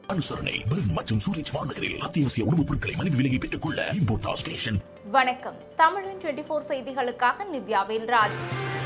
அனுசரணை பெர்ன் மற்றும் சூரஜ் வானகரில் அத்தியாவசிய உணவுப் பொருட்களை மலிவு விலையை பெற்றுக் கொள்ள இம்போர்ட் ஸ்டேஷன் வணக்கம் தமிழின் டுவெண்டி ஃபோர் செய்திகளுக்காக நிவ்யா வேல்ராஜ்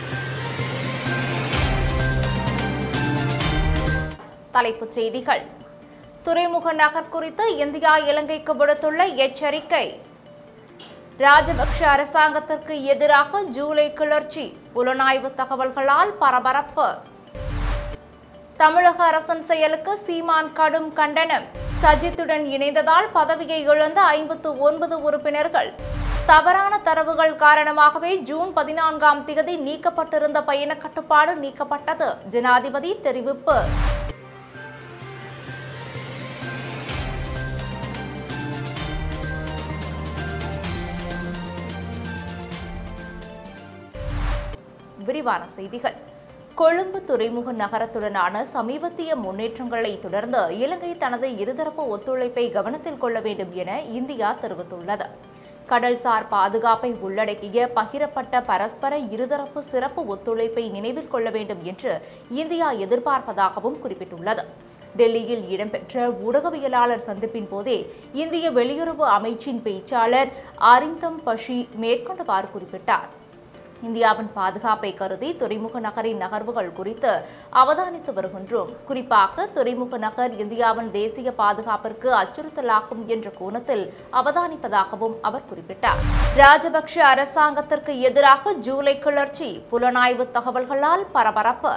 தலைப்புச் செய்திகள் துறைமுக நகர் குறித்து இந்தியா இலங்கைக்கு விடுத்துள்ள எச்சரிக்கை ராஜபக்ஷ அரசாங்கத்திற்கு எதிராக ஜூலை கிளர்ச்சி புலனாய்வு தகவல்களால் பரபரப்பு தமிழக அரசின் செயலுக்கு சீமான் கடும் கண்டனம் சஜித்துடன் இணைந்ததால் பதவியை இழந்த ஐம்பத்து ஒன்பது உறுப்பினர்கள் தவறான தரவுகள் காரணமாகவே ஜூன் பதினான்காம் தேதி நீக்கப்பட்டிருந்த பயண கட்டுப்பாடு நீக்கப்பட்டது ஜனாதிபதி தெரிவிப்பு விரிவான செய்திகள் கொழும்பு துறைமுக நகரத்துடனான சமீபத்திய முன்னேற்றங்களை தொடர்ந்து இலங்கை தனது இருதரப்பு ஒத்துழைப்பை கவனத்தில் கொள்ள வேண்டும் என இந்தியா தெரிவித்துள்ளது கடல்சார் பாதுகாப்பை உள்ளடக்கிய பகிரப்பட்ட பரஸ்பர இருதரப்பு சிறப்பு ஒத்துழைப்பை நினைவில் கொள்ள வேண்டும் என்று இந்தியா எதிர்பார்ப்பதாகவும் குறிப்பிட்டுள்ளது டெல்லியில் இடம்பெற்ற ஊடகவியலாளர் சந்திப்பின் போதே இந்திய வெளியுறவு அமைச்சின் பேச்சாளர் அரிந்தம் பஷி மேற்கொண்டவாறு குறிப்பிட்டார் இந்தியாவின் பாதுகாப்பை கருதி துறைமுக நகரின் நகர்வுகள் குறித்து அவதானித்து வருகின்றோம் குறிப்பாக துறைமுக நகர் இந்தியாவின் தேசிய பாதுகாப்பிற்கு அச்சுறுத்தலாகும் என்ற கோணத்தில் அவதானிப்பதாகவும் அவர் குறிப்பிட்டார் ராஜபக்ஷ அரசாங்கத்திற்கு எதிராக ஜூலை கிளர்ச்சி புலனாய்வு தகவல்களால் பரபரப்பு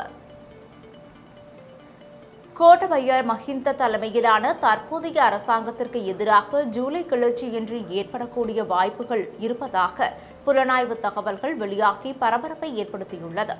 கோட்டபையர் மஹிந்த தலைமையிலான தற்போதைய அரசாங்கத்திற்கு எதிராக ஜூலை கிளர்ச்சி என்று ஏற்படக்கூடிய வாய்ப்புகள் இருப்பதாக புலனாய்வு தகவல்கள் வெளியாகி பரபரப்பை ஏற்படுத்தியுள்ளது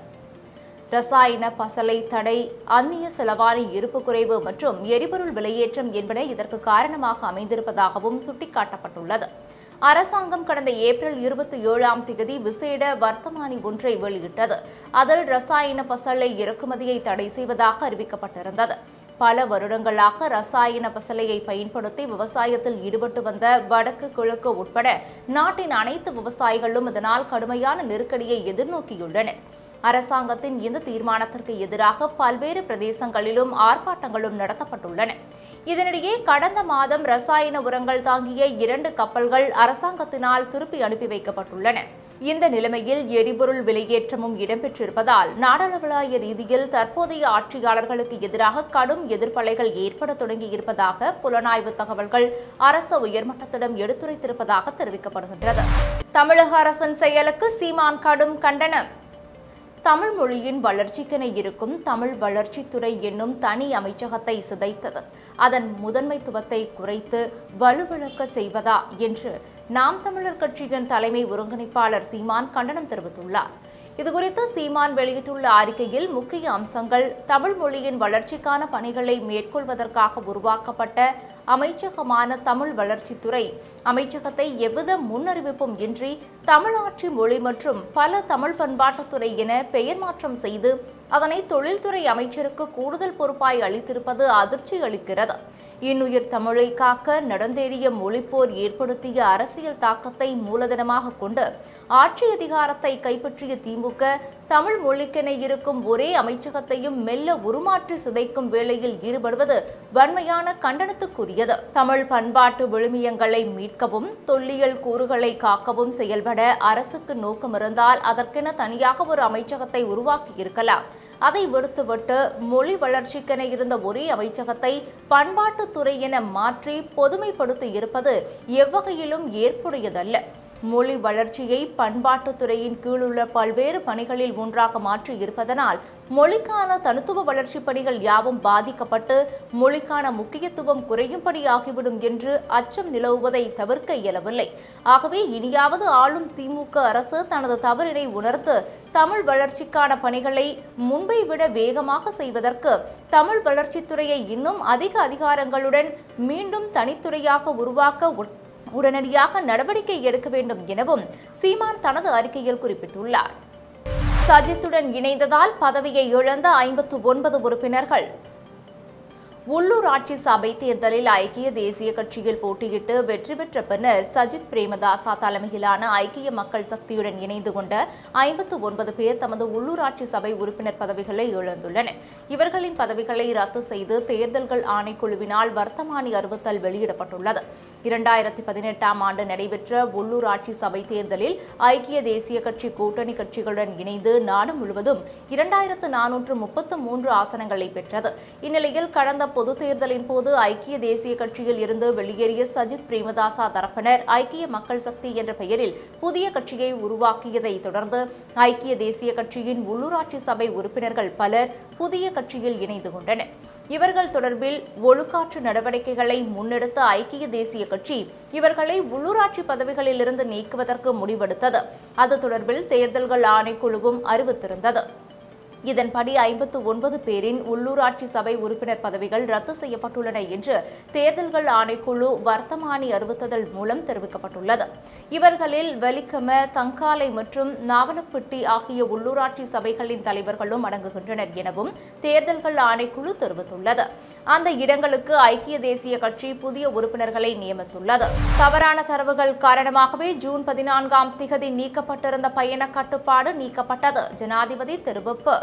ரசாயன பசலை தடை அந்நிய செலவான இருப்பு குறைவு மற்றும் எரிபொருள் விலையேற்றம் என்பன இதற்கு காரணமாக அமைந்திருப்பதாகவும் சுட்டிக்காட்டப்பட்டுள்ளது அரசாங்கம் கடந்த ஏப்ரல் இருபத்தி ஏழாம் தேதி விசேட வர்த்தமானி ஒன்றை வெளியிட்டது அதில் ரசாயன பசலை இறக்குமதியை தடை செய்வதாக அறிவிக்கப்பட்டிருந்தது பல வருடங்களாக ரசாயன பசலையை பயன்படுத்தி விவசாயத்தில் ஈடுபட்டு வந்த வடக்கு கிழக்கு உட்பட நாட்டின் அனைத்து விவசாயிகளும் இதனால் கடுமையான நெருக்கடியை எதிர்நோக்கியுள்ளனர் அரசாங்கத்தின் இந்த தீர்மானத்திற்கு எதிராக பல்வேறு பிரதேசங்களிலும் ஆர்ப்பாட்டங்களும் நடத்தப்பட்டுள்ளன இதனிடையே கடந்த மாதம் ரசாயன உரங்கள் தாங்கிய இரண்டு கப்பல்கள் அரசாங்கத்தினால் திருப்பி அனுப்பி வைக்கப்பட்டுள்ளன இந்த நிலைமையில் எரிபொருள் விலையேற்றமும் இடம்பெற்றிருப்பதால் நாடாளுமன்ற ரீதியில் தற்போதைய ஆட்சியாளர்களுக்கு எதிராக கடும் எதிர்ப்பலைகள் ஏற்பட தொடங்கியிருப்பதாக புலனாய்வு தகவல்கள் அரசு உயர்மட்டத்திடம் எடுத்துரைத்திருப்பதாக தெரிவிக்கப்படுகின்றது தமிழக அரசின் செயலுக்கு சீமான் கடும் கண்டனம் தமிழ் மொழியின் வளர்ச்சிக்கென இருக்கும் தமிழ் வளர்ச்சித்துறை என்னும் தனி அமைச்சகத்தை சிதைத்தது அதன் முதன்மைத்துவத்தை குறைத்து வலுவிழக்கச் செய்வதா என்று நாம் தமிழர் கட்சியின் தலைமை ஒருங்கிணைப்பாளர் சீமான் கண்டனம் தெரிவித்துள்ளார் இதுகுறித்து சீமான் வெளியிட்டுள்ள அறிக்கையில் முக்கிய அம்சங்கள் தமிழ் மொழியின் வளர்ச்சிக்கான பணிகளை மேற்கொள்வதற்காக உருவாக்கப்பட்ட அமைச்சகமான தமிழ் வளர்ச்சித்துறை அமைச்சகத்தை எவ்வித முன்னறிவிப்பும் இன்றி தமிழாட்சி மொழி மற்றும் பல தமிழ் பண்பாட்டுத்துறை என பெயர் மாற்றம் செய்து அதனை தொழில்துறை அமைச்சருக்கு கூடுதல் பொறுப்பாய் அளித்திருப்பது அதிர்ச்சி அளிக்கிறது இன்னுயிர் தமிழை காக்க நடந்தேறிய மொழிப்போர் ஏற்படுத்திய அரசியல் தாக்கத்தை மூலதனமாக கொண்டு ஆட்சி அதிகாரத்தை கைப்பற்றிய திமுக தமிழ் மொழிக்கென இருக்கும் ஒரே அமைச்சகத்தையும் மெல்ல உருமாற்றி சிதைக்கும் வேளையில் ஈடுபடுவது வன்மையான கண்டனத்துக்குரியது தமிழ் பண்பாட்டு விழுமியங்களை மீட்கவும் தொல்லியல் கூறுகளை காக்கவும் செயல்பட அரசுக்கு நோக்கம் இருந்தால் அதற்கென தனியாக ஒரு அமைச்சகத்தை உருவாக்கி இருக்கலாம் அதை விடுத்துவிட்டு மொழி வளர்ச்சிக்கென இருந்த ஒரே அமைச்சகத்தை பண்பாட்டுத்துறை என மாற்றி பொதுமைப்படுத்தி இருப்பது எவ்வகையிலும் ஏற்புடையதல்ல மொழி வளர்ச்சியை பண்பாட்டுத்துறையின் கீழுள்ள பல்வேறு பணிகளில் ஒன்றாக மாற்றி இருப்பதனால் மொழிக்கான தனித்துவ வளர்ச்சி பணிகள் யாவும் பாதிக்கப்பட்டு மொழிக்கான முக்கியத்துவம் குறையும்படி ஆகிவிடும் என்று அச்சம் நிலவுவதை தவிர்க்க இயலவில்லை ஆகவே இனியாவது ஆளும் திமுக அரசு தனது தவறினை உணர்ந்து தமிழ் வளர்ச்சிக்கான பணிகளை முன்பை விட வேகமாக செய்வதற்கு தமிழ் வளர்ச்சித்துறையை இன்னும் அதிக அதிகாரங்களுடன் மீண்டும் தனித்துறையாக உருவாக்க உட்- உடனடியாக நடவடிக்கை எடுக்க வேண்டும் எனவும் சீமான் தனது அறிக்கையில் குறிப்பிட்டுள்ளார் சஜித்துடன் இணைந்ததால் பதவியை இழந்த ஐம்பத்து ஒன்பது உறுப்பினர்கள் உள்ளூராட்சி சபை தேர்தலில் ஐக்கிய தேசிய கட்சியில் போட்டியிட்டு வெற்றி பெற்ற பின்னர் சஜித் பிரேமதாசா தலைமையிலான ஐக்கிய மக்கள் சக்தியுடன் இணைந்து கொண்ட ஐம்பத்து ஒன்பது பேர் தமது உள்ளூராட்சி சபை உறுப்பினர் பதவிகளை இழந்துள்ளனர் இவர்களின் பதவிகளை ரத்து செய்து தேர்தல்கள் ஆணைக்குழுவினால் வர்த்தமானி அறிவித்தல் வெளியிடப்பட்டுள்ளது இரண்டாயிரத்தி பதினெட்டாம் ஆண்டு நடைபெற்ற உள்ளூராட்சி சபை தேர்தலில் ஐக்கிய தேசிய கட்சி கூட்டணி கட்சிகளுடன் இணைந்து நாடு முழுவதும் இரண்டாயிரத்து நானூற்று முப்பத்து மூன்று ஆசனங்களை பெற்றது இந்நிலையில் கடந்த பொதுத் தேர்தலின் போது ஐக்கிய தேசிய கட்சியில் இருந்து வெளியேறிய சஜித் பிரேமதாசா தரப்பினர் ஐக்கிய மக்கள் சக்தி என்ற பெயரில் புதிய கட்சியை உருவாக்கியதை தொடர்ந்து ஐக்கிய தேசிய கட்சியின் உள்ளூராட்சி சபை உறுப்பினர்கள் பலர் புதிய கட்சியில் இணைந்து கொண்டனர் இவர்கள் தொடர்பில் ஒழுக்காற்று நடவடிக்கைகளை முன்னெடுத்த ஐக்கிய தேசிய கட்சி இவர்களை உள்ளூராட்சி பதவிகளிலிருந்து நீக்குவதற்கு முடிவெடுத்தது அது தொடர்பில் தேர்தல்கள் ஆணைக்குழுவும் அறிவித்திருந்தது இதன்படி ஐம்பத்து ஒன்பது பேரின் உள்ளூராட்சி சபை உறுப்பினர் பதவிகள் ரத்து செய்யப்பட்டுள்ளன என்று தேர்தல்கள் ஆணைக்குழு வர்த்தமானி அறிவித்ததல் மூலம் தெரிவிக்கப்பட்டுள்ளது இவர்களில் வெலிக்கம தங்காலை மற்றும் நாவலப்பிட்டி ஆகிய உள்ளூராட்சி சபைகளின் தலைவர்களும் அடங்குகின்றனர் எனவும் தேர்தல்கள் ஆணைக்குழு தெரிவித்துள்ளது அந்த இடங்களுக்கு ஐக்கிய தேசிய கட்சி புதிய உறுப்பினர்களை நியமித்துள்ளது தவறான தரவுகள் காரணமாகவே ஜூன் பதினான்காம் திகதி நீக்கப்பட்டிருந்த பயண கட்டுப்பாடு நீக்கப்பட்டது ஜனாதிபதி தெரிவிப்பு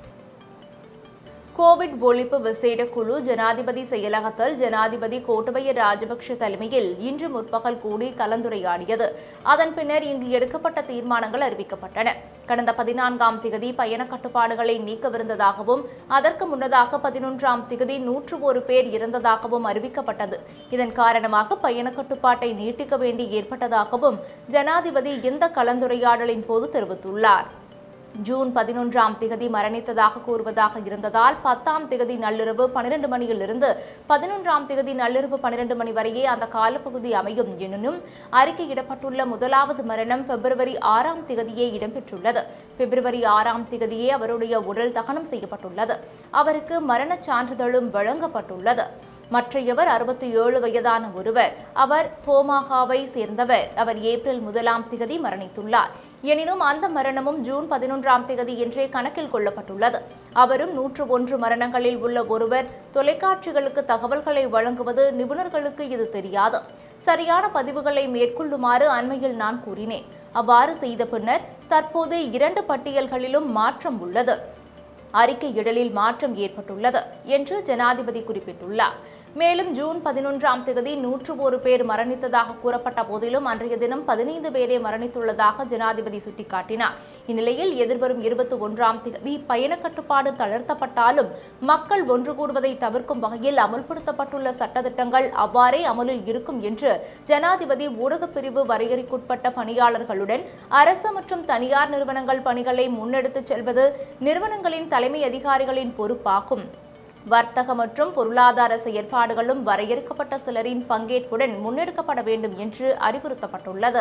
கோவிட் ஒழிப்பு விசேட குழு ஜனாதிபதி செயலகத்தில் ஜனாதிபதி கோட்டபய ராஜபக்ஷ தலைமையில் இன்று முற்பகல் கூடி கலந்துரையாடியது அதன் பின்னர் இங்கு எடுக்கப்பட்ட தீர்மானங்கள் அறிவிக்கப்பட்டன கடந்த பதினான்காம் திகதி பயண கட்டுப்பாடுகளை நீக்கவிருந்ததாகவும் அதற்கு முன்னதாக பதினொன்றாம் திகதி நூற்று ஒரு பேர் இறந்ததாகவும் அறிவிக்கப்பட்டது இதன் காரணமாக பயண கட்டுப்பாட்டை நீட்டிக்க வேண்டி ஏற்பட்டதாகவும் ஜனாதிபதி இந்த கலந்துரையாடலின் போது தெரிவித்துள்ளார் ஜூன் பதினொன்றாம் திகதி மரணித்ததாக கூறுவதாக இருந்ததால் பத்தாம் திகதி நள்ளிரவு பனிரெண்டு மணியிலிருந்து பதினொன்றாம் திகதி நள்ளிரவு பனிரெண்டு மணி வரையே அந்த காலப்பகுதி அமையும் எனினும் அறிக்கையிடப்பட்டுள்ள முதலாவது மரணம் பிப்ரவரி ஆறாம் திகதியே இடம்பெற்றுள்ளது பிப்ரவரி ஆறாம் திகதியே அவருடைய உடல் தகனம் செய்யப்பட்டுள்ளது அவருக்கு மரணச் சான்றிதழும் வழங்கப்பட்டுள்ளது மற்றையவர் அறுபத்தி ஏழு வயதான ஒருவர் அவர் போமாகாவை சேர்ந்தவர் அவர் ஏப்ரல் முதலாம் திகதி மரணித்துள்ளார் எனினும் அந்த மரணமும் ஜூன் பதினொன்றாம் திகதி என்றே கணக்கில் கொள்ளப்பட்டுள்ளது அவரும் நூற்று ஒன்று மரணங்களில் உள்ள ஒருவர் தொலைக்காட்சிகளுக்கு தகவல்களை வழங்குவது நிபுணர்களுக்கு இது தெரியாது சரியான பதிவுகளை மேற்கொள்ளுமாறு அண்மையில் நான் கூறினேன் அவ்வாறு செய்த பின்னர் தற்போது இரண்டு பட்டியல்களிலும் மாற்றம் உள்ளது அறிக்கையிடலில் மாற்றம் ஏற்பட்டுள்ளது என்று ஜனாதிபதி குறிப்பிட்டுள்ளார் மேலும் ஜூன் பதினொன்றாம் தேதி நூற்று ஒரு பேர் மரணித்ததாக கூறப்பட்ட போதிலும் அன்றைய தினம் பதினைந்து பேரே மரணித்துள்ளதாக ஜனாதிபதி சுட்டிக்காட்டினார் இந்நிலையில் எதிர்வரும் இருபத்தி ஒன்றாம் தேதி பயண கட்டுப்பாடு தளர்த்தப்பட்டாலும் மக்கள் ஒன்று கூடுவதை தவிர்க்கும் வகையில் அமல்படுத்தப்பட்டுள்ள சட்டத்திட்டங்கள் அவ்வாறே அமலில் இருக்கும் என்று ஜனாதிபதி ஊடகப் பிரிவு வரையறைக்குட்பட்ட பணியாளர்களுடன் அரசு மற்றும் தனியார் நிறுவனங்கள் பணிகளை முன்னெடுத்துச் செல்வது நிறுவனங்களின் தலைமை அதிகாரிகளின் பொறுப்பாகும் வர்த்தக மற்றும் பொருளாதார செயற்பாடுகளும் வரையறுக்கப்பட்ட சிலரின் பங்கேற்புடன் முன்னெடுக்கப்பட வேண்டும் என்று அறிவுறுத்தப்பட்டுள்ளது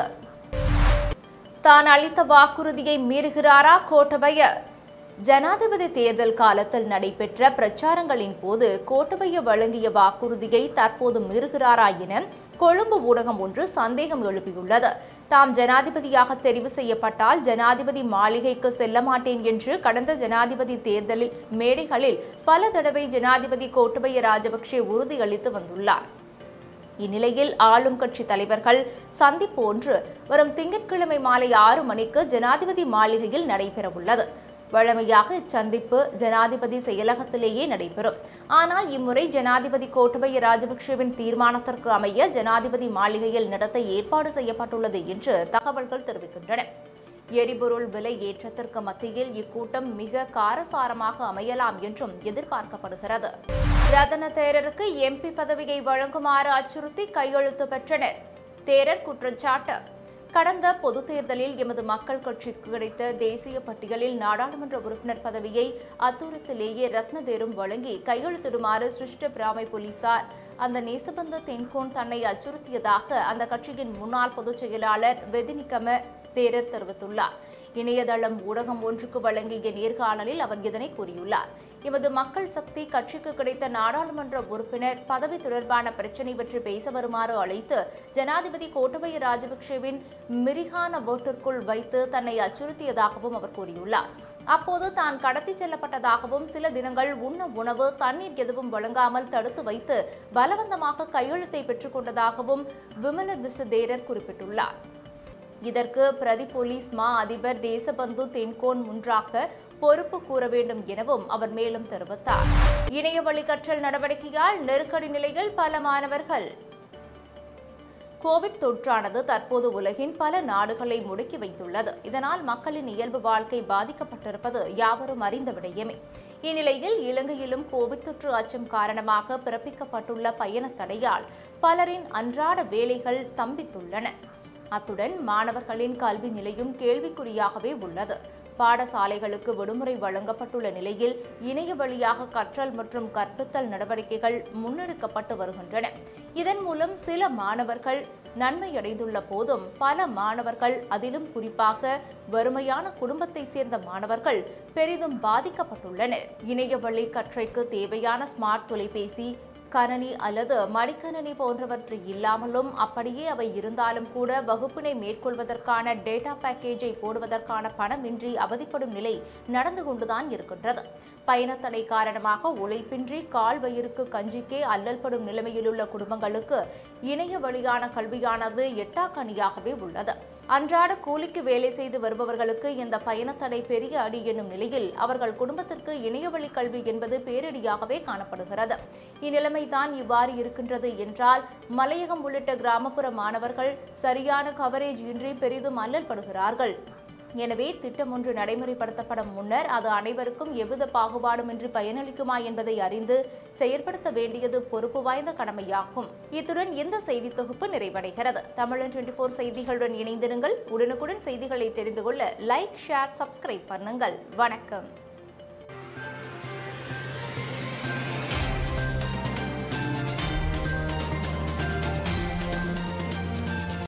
தான் அளித்த வாக்குறுதியை மீறுகிறாரா கோட்டபய ஜனாதிபதி தேர்தல் காலத்தில் நடைபெற்ற பிரச்சாரங்களின் போது கோட்டபய வழங்கிய வாக்குறுதியை தற்போது மீறுகிறாரா என கொழும்பு ஊடகம் ஒன்று சந்தேகம் எழுப்பியுள்ளது தாம் ஜனாதிபதியாக தெரிவு செய்யப்பட்டால் ஜனாதிபதி மாளிகைக்கு செல்ல மாட்டேன் என்று கடந்த ஜனாதிபதி தேர்தலில் மேடைகளில் பல தடவை ஜனாதிபதி கோட்டபய ராஜபக்சே உறுதியளித்து வந்துள்ளார் இந்நிலையில் ஆளும் கட்சி தலைவர்கள் சந்திப்பு ஒன்று வரும் திங்கட்கிழமை மாலை ஆறு மணிக்கு ஜனாதிபதி மாளிகையில் நடைபெறவுள்ளது வழமையாக இச்சந்திப்பு ஜனாதிபதி செயலகத்திலேயே நடைபெறும் ஆனால் இம்முறை ஜனாதிபதி கோட்டபய ராஜபக்சேவின் தீர்மானத்திற்கு அமைய ஜனாதிபதி மாளிகையில் நடத்த ஏற்பாடு செய்யப்பட்டுள்ளது என்று தகவல்கள் தெரிவிக்கின்றன எரிபொருள் விலை ஏற்றத்திற்கு மத்தியில் இக்கூட்டம் மிக காரசாரமாக அமையலாம் என்றும் எதிர்பார்க்கப்படுகிறது ரதன தேரருக்கு எம்பி பதவியை வழங்குமாறு அச்சுறுத்தி கையெழுத்து பெற்றனர் தேரர் குற்றச்சாட்டு கடந்த பொதுத் தேர்தலில் எமது மக்கள் கட்சிக்கு கிடைத்த தேசிய பட்டியலில் நாடாளுமன்ற உறுப்பினர் பதவியை அத்தூரத்திலேயே ரத்னதேரும் வழங்கி கையெழுத்திடுமாறு சிருஷ்ட பிராமை போலீசார் அந்த நேசபந்த தென்கோன் தன்னை அச்சுறுத்தியதாக அந்த கட்சியின் முன்னாள் பொதுச் செயலாளர் வெதினிகம தேரர் தெரிவித்துள்ளார் இணையதளம் ஊடகம் ஒன்றுக்கு வழங்கிய நேர்காணலில் அவர் இதனை கூறியுள்ளார் எமது மக்கள் சக்தி கட்சிக்கு கிடைத்த நாடாளுமன்ற உறுப்பினர் பதவி தொடர்பான பிரச்சினை பற்றி பேச வருமாறு அழைத்து ஜனாதிபதி கோட்டபய ராஜபக்சேவின் மிரிகான போட்டிற்குள் வைத்து தன்னை அச்சுறுத்தியதாகவும் அவர் கூறியுள்ளார் அப்போது தான் கடத்தி செல்லப்பட்டதாகவும் சில தினங்கள் உண்ண உணவு தண்ணீர் எதுவும் வழங்காமல் தடுத்து வைத்து பலவந்தமாக கையெழுத்தை பெற்றுக் கொண்டதாகவும் விமல திசுதேரர் குறிப்பிட்டுள்ளார் இதற்கு பிரதி போலீஸ் மா அதிபர் தேசபந்து தென்கோன் முன்றாக பொறுப்பு கூற வேண்டும் எனவும் அவர் மேலும் தெரிவித்தார் இணைய வழி கற்றல் நடவடிக்கையால் நெருக்கடி நிலையில் பல மாணவர்கள் கோவிட் தொற்றானது தற்போது உலகின் பல நாடுகளை முடக்கி வைத்துள்ளது இதனால் மக்களின் இயல்பு வாழ்க்கை பாதிக்கப்பட்டிருப்பது யாவரும் அறிந்த விடயமே இந்நிலையில் இலங்கையிலும் கோவிட் தொற்று அச்சம் காரணமாக பிறப்பிக்கப்பட்டுள்ள பயண தடையால் பலரின் அன்றாட வேலைகள் ஸ்தம்பித்துள்ளன அத்துடன் மாணவர்களின் கல்வி நிலையும் கேள்விக்குறியாகவே உள்ளது பாடசாலைகளுக்கு விடுமுறை வழங்கப்பட்டுள்ள நிலையில் இணைய வழியாக கற்றல் மற்றும் கற்பித்தல் நடவடிக்கைகள் முன்னெடுக்கப்பட்டு வருகின்றன இதன் மூலம் சில மாணவர்கள் நன்மையடைந்துள்ள போதும் பல மாணவர்கள் அதிலும் குறிப்பாக வறுமையான குடும்பத்தை சேர்ந்த மாணவர்கள் பெரிதும் பாதிக்கப்பட்டுள்ளனர் இணைய வழி கற்றைக்கு தேவையான ஸ்மார்ட் தொலைபேசி கணனி அல்லது மடிக்கணனி போன்றவற்றை இல்லாமலும் அப்படியே அவை இருந்தாலும் கூட வகுப்பினை மேற்கொள்வதற்கான டேட்டா பேக்கேஜை போடுவதற்கான பணமின்றி அவதிப்படும் நிலை நடந்து கொண்டுதான் இருக்கின்றது பயணத்தடை காரணமாக உழைப்பின்றி கால் வயிறுக்கு கஞ்சிக்கே அல்லல்படும் நிலைமையிலுள்ள குடும்பங்களுக்கு இணைய வழியான கல்வியானது எட்டாக்கணியாகவே உள்ளது அன்றாட கூலிக்கு வேலை செய்து வருபவர்களுக்கு இந்த பயணத்தடை பெரிய அடி என்னும் நிலையில் அவர்கள் குடும்பத்திற்கு இணையவழி கல்வி என்பது பேரிடியாகவே காணப்படுகிறது இந்நிலைமைதான் இவ்வாறு இருக்கின்றது என்றால் மலையகம் உள்ளிட்ட கிராமப்புற மாணவர்கள் சரியான கவரேஜ் இன்றி பெரிதும் அல்லல்படுகிறார்கள் எனவே திட்டம் ஒன்று நடைமுறைப்படுத்தப்படும் முன்னர் அது அனைவருக்கும் எவ்வித பாகுபாடுமின்றி பயனளிக்குமா என்பதை அறிந்து செயற்படுத்த வேண்டியது பொறுப்பு வாய்ந்த கடமையாகும் இத்துடன் இந்த செய்தி தொகுப்பு நிறைவடைகிறது தமிழன் டுவெண்டி ஃபோர் செய்திகளுடன் இணைந்திருங்கள் உடனுக்குடன் செய்திகளை தெரிந்து கொள்ள லைக் ஷேர் சப்ஸ்கிரைப் பண்ணுங்கள் வணக்கம்